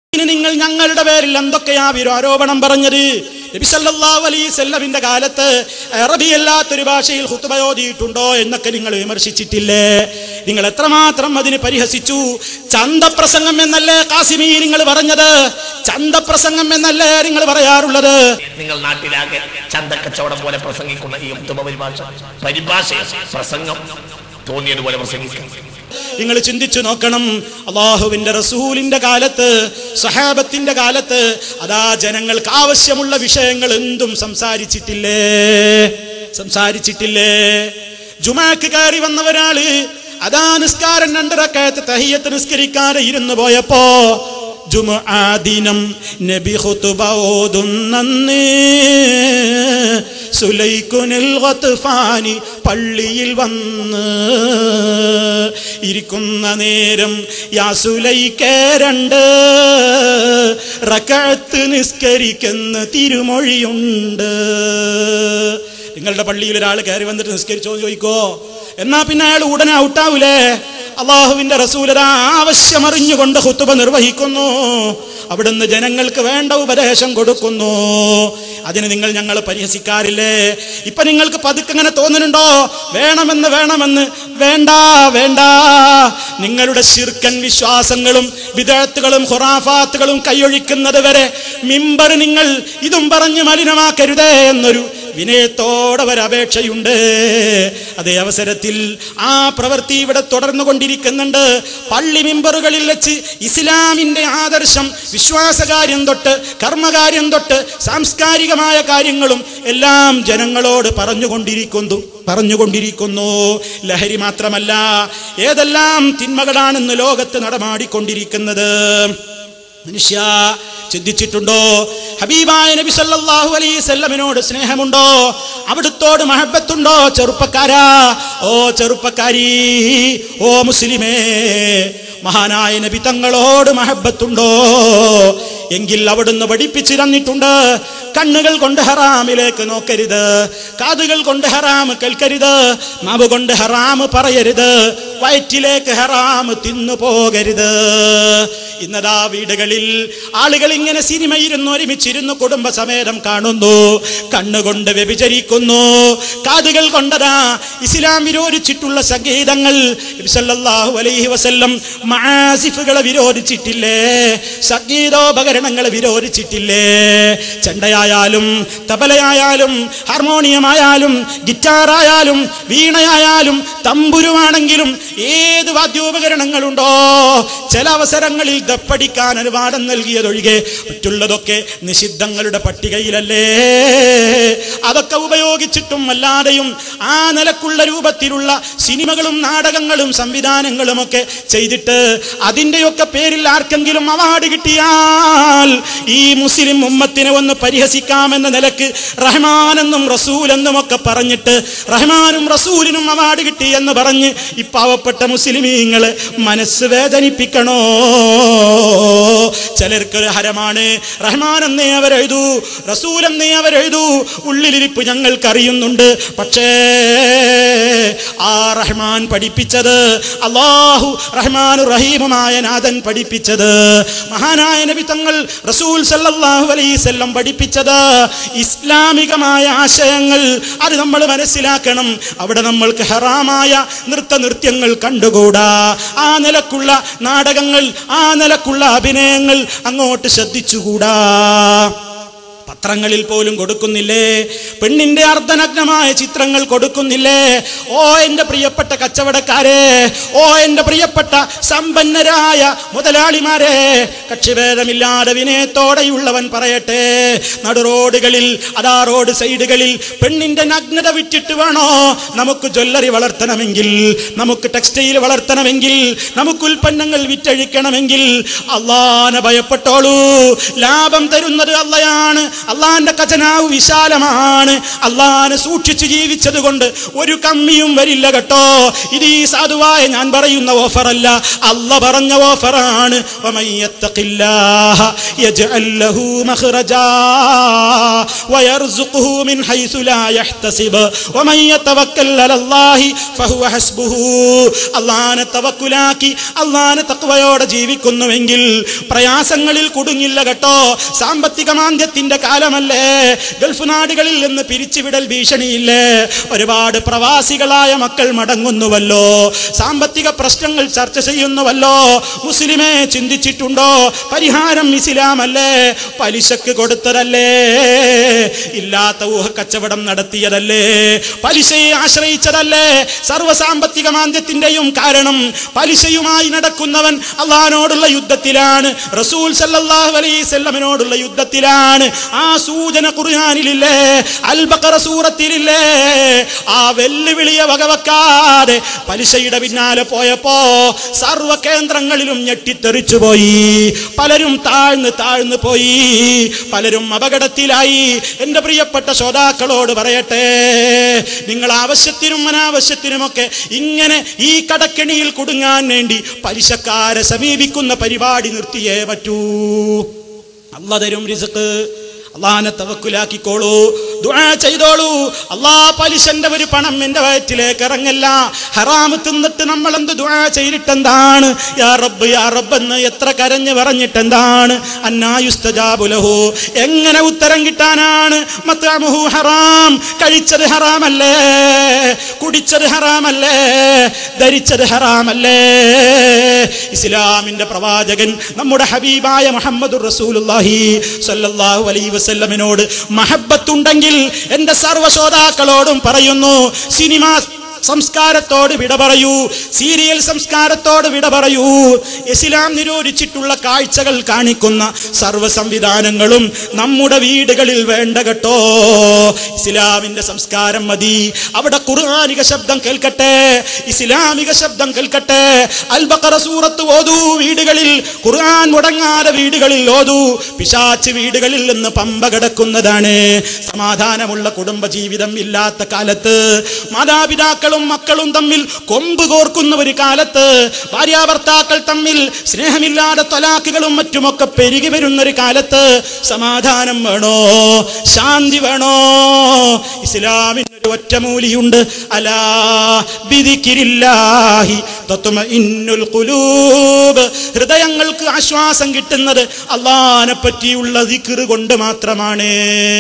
ഇനി നിങ്ങൾ ഞങ്ങളുടെ പേരിൽ എന്തൊക്കെയാ വിരോ ആരോപണം പറഞ്ഞത് നബി സല്ലല്ലാഹു അലൈഹി വസല്ലമിന്റെ കാലത്ത് അറബിയല്ലാത്തൊരു ഭാഷയിൽ ഖുത്ബ ഓതിയിട്ടുണ്ടോ എന്നൊക്കെ നിങ്ങൾ വിമർശിച്ചിട്ടില്ലേ നിങ്ങൾ എത്രമാത്രം അതിന് പരിഹസിച്ചു ചന്തപ്രസംഗം എന്നല്ലേ കാസിമി നിങ്ങൾ പറഞ്ഞത് ചന്തപ്രസംഗം എന്നല്ലേ നിങ്ങൾ പറയാറുള്ളത് നിങ്ങൾ നാട്ടിലാകെ ചന്തക്കച്ചവടം പോലെ പ്രസംഗിക്കുന്ന ഈ ഉത്തമ പരിഭാഷ പരിഭാഷ പ്രസംഗം തോന്നിയതുപോലെ പ്രസംഗിക്കാം നിങ്ങൾ ചിന്തിച്ചു നോക്കണം അള്ളാഹുവിന്റെ റസൂലിന്റെ കാലത്ത് സഹാബത്തിന്റെ കാലത്ത് അതാ ജനങ്ങൾക്ക് ആവശ്യമുള്ള വിഷയങ്ങൾ എന്തും സംസാരിച്ചിട്ടില്ലേ സംസാരിച്ചിട്ടില്ലേ ജുമാക്ക് കയറി വന്ന ഒരാള് അതാ നിസ്കാരം രണ്ടരക്കയത്ത് തഹിയത്ത് നിസ്കരിക്കാതെ ഇരുന്നു പോയപ്പോ ജുമുആ ദിനം നബി ഖുതുബ ഓതുന്നന്ന് സുലൈക്കുനിൽ ഗത്ഫാനി പള്ളിയിൽ വന്ന് ഇരിക്കുന്ന നേരം യാ സുലൈക്കേ രണ്ട് റകഅത്ത് നിസ്കരിക്കുന്ന തിരുമൊഴിയുണ്ട് നിങ്ങളുടെ പള്ളിയിൽ ഒരാൾ കയറി വന്നിട്ട് നിസ്കരിച്ചോ എന്ന് ചോദിക്കോ എന്നാ പിന്നെ അയാൾ ഉടനെ ഔട്ടാവൂലേ അള്ളാഹുവിന്റെ റസൂലത ആവശ്യമറിഞ്ഞുകൊണ്ട് ഹുത്തുബ നിർവഹിക്കുന്നു അവിടുന്ന് ജനങ്ങൾക്ക് വേണ്ട ഉപദേശം കൊടുക്കുന്നു അതിന് നിങ്ങൾ ഞങ്ങൾ പരിഹസിക്കാറില്ലേ ഇപ്പൊ നിങ്ങൾക്ക് പതുക്കെ അങ്ങനെ തോന്നുന്നുണ്ടോ വേണമെന്ന് വേണമെന്ന് വേണ്ട വേണ്ട നിങ്ങളുടെ ശിർക്കൻ വിശ്വാസങ്ങളും വിദഗ്ധകളും ഹുറാഫാത്തുകളും കൈയൊഴിക്കുന്നത് വരെ മിമ്പർ നിങ്ങൾ ഇതും പറഞ്ഞ് മലിനമാക്കരുതേ എന്നൊരു വിനയത്തോടെ ഒരപേക്ഷയുണ്ട് അതേ അവസരത്തിൽ ആ പ്രവൃത്തി ഇവിടെ തുടർന്നു കൊണ്ടിരിക്കുന്നുണ്ട് പള്ളി മിമ്പറുകളിൽ വെച്ച് ഇസ്ലാമിന്റെ ആദർശം വിശ്വാസകാര്യം തൊട്ട് കർമ്മകാര്യം തൊട്ട് സാംസ്കാരികമായ കാര്യങ്ങളും എല്ലാം ജനങ്ങളോട് പറഞ്ഞുകൊണ്ടിരിക്കുന്നു പറഞ്ഞുകൊണ്ടിരിക്കുന്നു ലഹരി മാത്രമല്ല ഏതെല്ലാം തിന്മകളാണെന്ന് ലോകത്ത് നടമാടിക്കൊണ്ടിരിക്കുന്നത് മനുഷ്യ ചിന്തിച്ചിട്ടുണ്ടോ ഹബീബായ നബി സല്ലല്ലാഹു അലൈഹി വസല്ലമിനോട് സ്നേഹമുണ്ടോ അവിടുത്തോട് മഹബത്തുണ്ടോ ചെറുപ്പക്കാരാ ഓ ചെറുപ്പക്കാരി ഓ മുസ്ലിമേ മഹാനായ നബി തങ്ങളോട് മഹബത്തുണ്ടോ എങ്കിൽ അവിടുന്ന് പഠിപ്പിച്ചു തന്നിട്ടുണ്ട് കണ്ണുകൾ കൊണ്ട് ഹറാമിലേക്ക് നോക്കരുത് കാതുകൾ കൊണ്ട് ഹറാം കേൾക്കരുത് നാവ് കൊണ്ട് ഹറാം പറയരുത് വയറ്റിലേക്ക് ഹറാം തിന്നു പോകരുത് ഇന്നതാ വീടുകളിൽ ആളുകൾ ഇങ്ങനെ സിനിമ ഇരുന്ന് ഒരുമിച്ചിരുന്ന് കുടുംബസമേതം കാണുന്നു കണ്ണുകൊണ്ട് വ്യഭിചരിക്കുന്നു കാതുകൾ കൊണ്ടതാ ഇസ്ലാം വിരോധിച്ചിട്ടുള്ള സംഗീതങ്ങൾ നബി സല്ലല്ലാഹു അലൈഹി വസല്ലം മാസിഫുകളെ വിരോധിച്ചിട്ടില്ലേ സംഗീതോപകരണങ്ങളെ വിരോധിച്ചിട്ടില്ലേ ചെണ്ടയായാലും തബലയായാലും ഹാർമോണിയമായാലും ഗിറ്റാറായാലും വീണയായാലും തമ്പുരുവാണെങ്കിലും ഏത് വാദ്യോപകരണങ്ങളുണ്ടോ ചില അവസരങ്ങളിൽ ദപ്പടിക്കാൻ അനുവാദം നൽകിയതൊഴികെ മറ്റുള്ളതൊക്കെ നിഷിദ്ധങ്ങളുടെ പട്ടികയിലല്ലേ അതൊക്കെ ഉപയോഗിച്ചിട്ടും അല്ലാതെയും ആ നിലക്കുള്ള രൂപത്തിലുള്ള സിനിമകളും നാടകങ്ങളും സംവിധാനങ്ങളും ഒക്കെ ചെയ്തിട്ട് അതിൻ്റെയൊക്കെ പേരിൽ ആർക്കെങ്കിലും അവാർഡ് കിട്ടിയാൽ ഈ മുസ്ലിം ഉമ്മത്തിനെ ഒന്ന് പരിഹസിക്കാമെന്ന നിലക്ക് റഹ്മാനെന്നും റസൂലെന്നും ഒക്കെ പറഞ്ഞിട്ട് റഹ്മാനും റസൂലിനും അവാർഡ് കിട്ടി എന്ന് പറഞ്ഞ് ഈ പാവപ്പെട്ട മുസ്ലിമീങ്ങള് മനസ്സ് വേദനിപ്പിക്കണോ ചിലർക്കൊരു ഹരമാണ് റഹ്മാൻ എന്നേ അവരെഴുതൂ റസൂൽ എന്നേ അവരെഴുതൂ ഉള്ളിലിരിപ്പ് ഞങ്ങൾക്കറിയുന്നുണ്ട് പക്ഷേ ആ റഹ്മാൻ പഠിപ്പിച്ചത് അള്ളാഹു റഹ്മാനു റഹീമുമായ നാഥൻ പഠിപ്പിച്ചത് മഹാനായ നബി തങ്ങൾ റസൂൽ സല്ലല്ലാഹു അലൈഹിസല്ലം പഠിപ്പിച്ചത് ഇസ്ലാമികമായ ആശയങ്ങൾ അത് നമ്മൾ മനസ്സിലാക്കണം അവിടെ നമ്മൾക്ക് ഹറാമായ നൃത്ത നൃത്യങ്ങൾ കണ്ടുകൂടാ ആ നിലക്കുള്ള നാടകങ്ങൾ ആ നിലക്കുള്ള അഭിനയങ്ങൾ അങ്ങോട്ട് ശ്രദ്ധിച്ചുകൂടാ പത്രങ്ങളിൽ പോലും കൊടുക്കുന്നില്ലേ പെണ്ണിന്റെ അർദ്ധനഗ്നമായ ചിത്രങ്ങൾ കൊടുക്കുന്നില്ലേ ഓ എന്റെ പ്രിയപ്പെട്ട കച്ചവടക്കാരെ ഓ എന്റെ പ്രിയപ്പെട്ട സമ്പന്നരായ മുതലാളിമാരെ കക്ഷിഭേദമില്ലാതെ വിനയത്തോടെയുള്ളവൻ പറയട്ടെ നടു റോഡുകളിൽ അതാ റോഡ് സൈഡുകളിൽ പെണ്ണിന്റെ നഗ്നത വിറ്റിട്ട് വേണോ നമുക്ക് ജ്വല്ലറി വളർത്തണമെങ്കിൽ നമുക്ക് ടെക്സ്റ്റൈൽ വളർത്തണമെങ്കിൽ നമുക്ക് ഉൽപ്പന്നങ്ങൾ വിറ്റഴിക്കണമെങ്കിൽ അള്ളാനെ ഭയപ്പെട്ടോളൂ ലാഭം തരുന്നത് അള്ളയാണ് അള്ളാന്റെ ഖജനാവ് വിശാലമാണ് അള്ളാനെ സൂക്ഷിച്ച് ജീവിച്ചത് കൊണ്ട് ഒരു കമ്മിയും വരില്ല കേട്ടോ ഇത് ഈ സാധുവായ ഞാൻ പറയുന്ന ഓഫറല്ല അല്ല പറഞ്ഞ ഓഫറാണ് ومن يتق الله يجعل له مخرجا ويرزقه من حيث لا يحتسب ومن يتوكل على الله فهو حسبه അള്ളാനെ തവക്കുലാക്കി അള്ളാനെ തക്വയോടെ ജീവിക്കുന്നുവെങ്കിൽ പ്രയാസങ്ങളിൽ കുടുങ്ങില്ല കേട്ടോ സാമ്പത്തിക മാന്ദ്യത്തിന്റെ കാലമല്ലേ ഗൾഫ് നാടുകളിൽ നിന്ന് പിരിച്ചുവിടൽ ഭീഷണിയില്ലേ ഒരുപാട് പ്രവാസികളായ മക്കൾ മടങ്ങുന്നുവല്ലോ സാമ്പത്തിക പ്രശ്നങ്ങൾ ചർച്ച ചെയ്യുന്നുവല്ലോ മുസ്ലിമെ ചിന്തിച്ചിട്ടുണ്ടോ പരിഹാരം ഇസ്ലാമല്ലേ പലിശക്ക് കൊടുത്തതല്ലേ ഇല്ലാത്ത ഊഹ കച്ചവടം നടത്തിയതല്ലേ പലിശയെ ആശ്രയിച്ചതല്ലേ സർവ്വ സാമ്പത്തിക മാന്ദ്യത്തിന്റെയും കാരണം പലിശയുമായി നടക്കുന്നവൻ അള്ളഹാനോടുള്ള യുദ്ധത്തിലാണ് റസൂൽ സല്ലല്ലാഹു അലൈഹി വസല്ലമയോടുള്ള യുദ്ധത്തിലാണ് ആ സൂചന ഖുർആനിലില്ലേ അൽ ബഖറ സൂറത്തിലില്ലേ ആ വെല്ലുവിളിയെ വകവെക്കാതെ പലിശയുടെ പിന്നാലെ പോയപ്പോ സർവ്വ കേന്ദ്രങ്ങളിലും ഞെട്ടിത്തെറിച്ചു പോയി പലരും താഴ്ന്ന് താഴ്ന്നു പോയി പലരും അപകടത്തിലായി എന്റെ പ്രിയപ്പെട്ട ശ്രോതാക്കളോട് പറയട്ടെ നിങ്ങൾ ആവശ്യത്തിനും അനാവശ്യത്തിനുമൊക്കെ ഇങ്ങനെ ഈ കടക്കെണിയിൽ കുടുങ്ങാൻ വേണ്ടി പലിശക്കാരെ സമീപിക്കുന്ന പരിപാടി നിർത്തിയേ പറ്റൂ അല്ല തരും റിസക്ക് അള്ളാനെ തവക്കുലാക്കിക്കോളൂ ദുആ ചെയ്തോളൂ അള്ളാ പലിശന്റെ ഒരു പണം എന്റെ വയറ്റിലേക്ക് ഇറങ്ങല്ല ഹറാമ് തിന്നിട്ട് നമ്മൾ എന്ത് ദുആ ചെയ്തിട്ടെന്താണ് യാ റബ്ബ് യാ റബ്ബ് എന്ന് എത്ര കരഞ്ഞ് പറഞ്ഞിട്ടെന്താണ് അന്നായുസ്തജാബുലഹു എങ്ങനെ ഉത്തരം കിട്ടാനാണ് മത്താമുഹു ഹറാം കഴിച്ചത് ഹറാമല്ലേ കുടിച്ചത് ഹറാമല്ലേ ധരിച്ചത് ഹറാമല്ലേ ഇസ്ലാമിന്റെ പ്രവാചകൻ നമ്മുടെ ഹബീബായ മുഹമ്മദ് റസൂലുള്ളാഹി സ്വല്ലല്ലാഹു അലൈഹി വസല്ലമിനോട് മഹബത്തുണ്ടെങ്കിൽ എന്റെ സർവ്വശ്രോതാക്കളോടും പറയുന്നു സിനിമ സംസ്കാരത്തോട് വിട പറയൂ സീരിയൽ സംസ്കാരത്തോട് വിട പറയൂ ഇസ്ലാം നിരോധിച്ചിട്ടുള്ള കാഴ്ചകൾ കാണിക്കുന്ന സർവ്വ സംവിധാനങ്ങളും നമ്മുടെ വീടുകളിൽ വേണ്ട കേട്ടോ ഇസ്ലാമിന്റെ സംസ്കാരം മതി അവിടെ ഖുർആാനിക ശബ്ദം കേൾക്കട്ടെ ഇസ്ലാമിക ശബ്ദം കേൾക്കട്ടെ അൽബക്കറ സൂറത്ത് ഓതൂ വീടുകളിൽ ഖുർആൻ മുടങ്ങാതെ വീടുകളിൽ ഓതൂ പിശാച്ച് വീടുകളിൽ നിന്ന് പമ്പ കിടക്കുന്നതാണ് സമാധാനമുള്ള കുടുംബ ജീവിതം ഇല്ലാത്ത കാലത്ത് മാതാപിതാക്കളും മക്കളും തമ്മിൽ കൊമ്പ് കോർക്കുന്ന ഒരു കാലത്ത് ഭാര്യാഭർത്താക്കൾ തമ്മിൽ സ്നേഹമില്ലാതെ തൊലാക്കുകളും മറ്റുമൊക്കെ പെരുകി വരുന്ന ഒരു കാലത്ത് സമാധാനം വേണോ ശാന്തി വേണോ ഇസ്ലാമിന് ഒരു ഒറ്റമൂലിയുണ്ട് അലാ ബിദിക്കിരില്ലാഹി തത്മഇന്നുൽ ഖുലൂബ് ഹൃദയങ്ങൾക്ക് ആശ്വാസം കിട്ടുന്നത് അള്ളാനെ പറ്റിയുള്ള ദിക്റ് കൊണ്ട് മാത്രമാണ്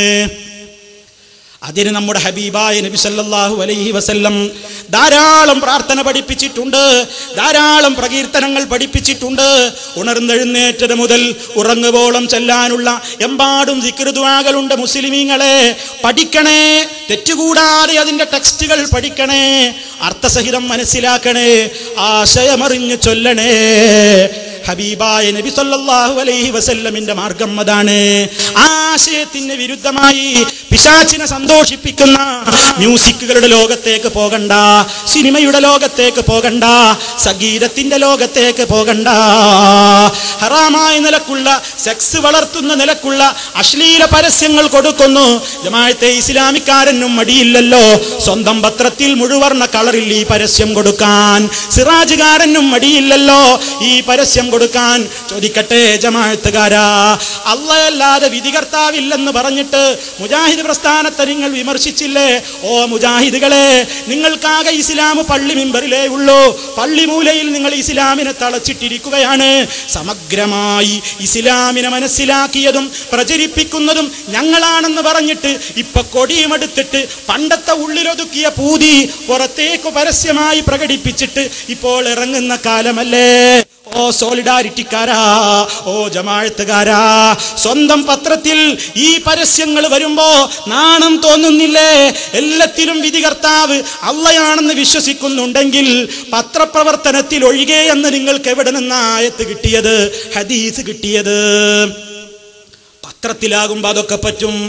അതിന് നമ്മുടെ ഹബീബായ നബി സല്ലല്ലാഹു അലൈഹി വസല്ലം ധാരാളം പ്രാർത്ഥന പഠിപ്പിച്ചിട്ടുണ്ട് ധാരാളം പ്രകീർത്തനങ്ങൾ പഠിപ്പിച്ചിട്ടുണ്ട് ഉണർന്നെഴുന്നേറ്റത് മുതൽ ഉറങ്ങുവോളം ചെല്ലാനുള്ള എമ്പാടും ദിക്റുദ്വാകളുണ്ട് മുസ്ലിമീങ്ങളെ പഠിക്കണേ തെറ്റുകൂടാതെ അതിന്റെ ടെക്സ്റ്റുകൾ പഠിക്കണേ അർത്ഥസഹിതം മനസ്സിലാക്കണേ ആശയമറിഞ്ഞു ചൊല്ലണേ ഹബീബായ നബി സല്ലല്ലാഹു അലൈഹി വസല്ലമിന്റെ മാർഗം അതാണ് ആ ആശയത്തിന് വിരുദ്ധമായി പിശാച്ചിനെ സന്തോഷിപ്പിക്കുന്ന മ്യൂസിക്കുകളുടെ ലോകത്തേക്ക് പോകണ്ട സിനിമയുടെ ലോകത്തേക്ക് പോകണ്ട സംഗീതത്തിന്റെ ലോകത്തേക്ക് പോകണ്ട ഹറാമായ നിലക്കുള്ള സെക്സ് വളർത്തുന്ന നിലക്കുള്ള അശ്ലീല പരസ്യങ്ങൾ കൊടുക്കുന്നു ജമാഅത്തെ ഇസ്ലാമിക്കാരനും മടിയില്ലല്ലോ സ്വന്തം പത്രത്തിൽ മുഴുവർണ്ണ കളറിൽ ഈ പരസ്യം കൊടുക്കാൻ സിറാജുകാരനും മടിയില്ലല്ലോ ഈ പരസ്യം കൊടുക്കാൻ ചോദിക്കട്ടെ ജമാഅത്തുകാരാ അല്ലയല്ലാതെ വിധികർത്താവില്ലെന്ന് പറഞ്ഞിട്ട് മുജാഹിദ് പ്രസ്ഥാനത്തെ നിങ്ങൾ വിമർശിച്ചില്ലേ ഓ മുജാഹിദുകളെ നിങ്ങൾക്കാകെ ഇസ്ലാം പള്ളി മിമ്പറിലേ ഉള്ളൂ പള്ളിമൂലയിൽ നിങ്ങൾ ഇസ്ലാമിനെ തളച്ചിട്ടിരിക്കുകയാണ് സമഗ്രമായി ഇസ്ലാമിനെ മനസ്സിലാക്കിയതും പ്രചരിപ്പിക്കുന്നതും ഞങ്ങളാണെന്ന് പറഞ്ഞിട്ട് ഇപ്പൊ കൊടിയുമെടുത്തിട്ട് പണ്ടത്തെ ഉള്ളിലൊതുക്കിയ പൂതി പുറത്തേക്ക് പരസ്യമായി പ്രകടിപ്പിച്ചിട്ട് ഇപ്പോൾ ഇറങ്ങുന്ന കാലമല്ലേ ഓ സോളിഡാരിറ്റിക്കാരാ ഓ ജമാഴത്തുകാരാ സ്വന്തം പത്രത്തിൽ ഈ പരസ്യങ്ങൾ വരുമ്പോ നാണം തോന്നുന്നില്ലേ എല്ലാത്തിലും വിധികർത്താവ് അള്ളയാണെന്ന് വിശ്വസിക്കുന്നുണ്ടെങ്കിൽ പത്രപ്രവർത്തനത്തിൽ ഒഴികെ എന്ന് നിങ്ങൾക്ക് എവിടെ നിന്ന് ആയത്ത് കിട്ടിയത് ഹദീസ് കിട്ടിയത് പത്രത്തിലാകുമ്പോൾ അതൊക്കെ പറ്റും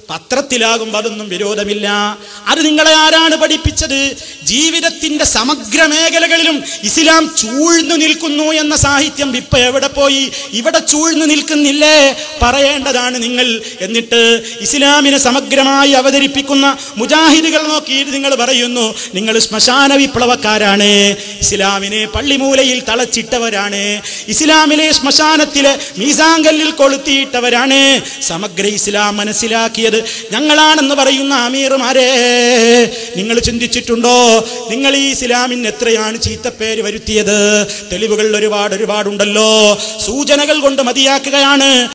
പത്രത്തിലാകുമ്പോൾ അതൊന്നും വിരോധമില്ല അത് നിങ്ങളെ ആരാണ് പഠിപ്പിച്ചത് ജീവിതത്തിന്റെ സമഗ്ര മേഖലകളിലും ഇസ്ലാം ചൂഴ്ന്നു നിൽക്കുന്നു എന്ന സാഹിത്യം ഇപ്പൊ എവിടെ പോയി ഇവിടെ ചൂഴ്ന്നു നിൽക്കുന്നില്ലേ പറയേണ്ടതാണ് നിങ്ങൾ എന്നിട്ട് ഇസ്ലാമിനെ സമഗ്രമായി അവതരിപ്പിക്കുന്ന മുജാഹിദുകൾ നോക്കിയിട്ട് നിങ്ങൾ പറയുന്നു നിങ്ങൾ ശ്മശാന വിപ്ലവക്കാരാണ് ഇസ്ലാമിനെ പള്ളിമൂലയിൽ തളച്ചിട്ടവരാണ് ഇസ്ലാമിലെ ശ്മശാനത്തിലെ മീസാങ്കല്ലിൽ കൊളുത്തിയിട്ടവരാണ് സമഗ്ര ഇസ്ലാം മനസ്സിലാക്കിയത് ഞങ്ങളാണെന്ന് പറയുന്ന അമീറുമാരെ നിങ്ങൾ ചിന്തിച്ചിട്ടുണ്ടോ നിങ്ങൾ ഈ ഇസ്ലാമിന് എത്രയാണ് ചീത്തപ്പേര് വരുത്തിയത് തെളിവുകൾ ഒരുപാട് ഒരുപാടുണ്ടല്ലോ സൂചനകൾ കൊണ്ട് മതിയാക്കുകയാണ്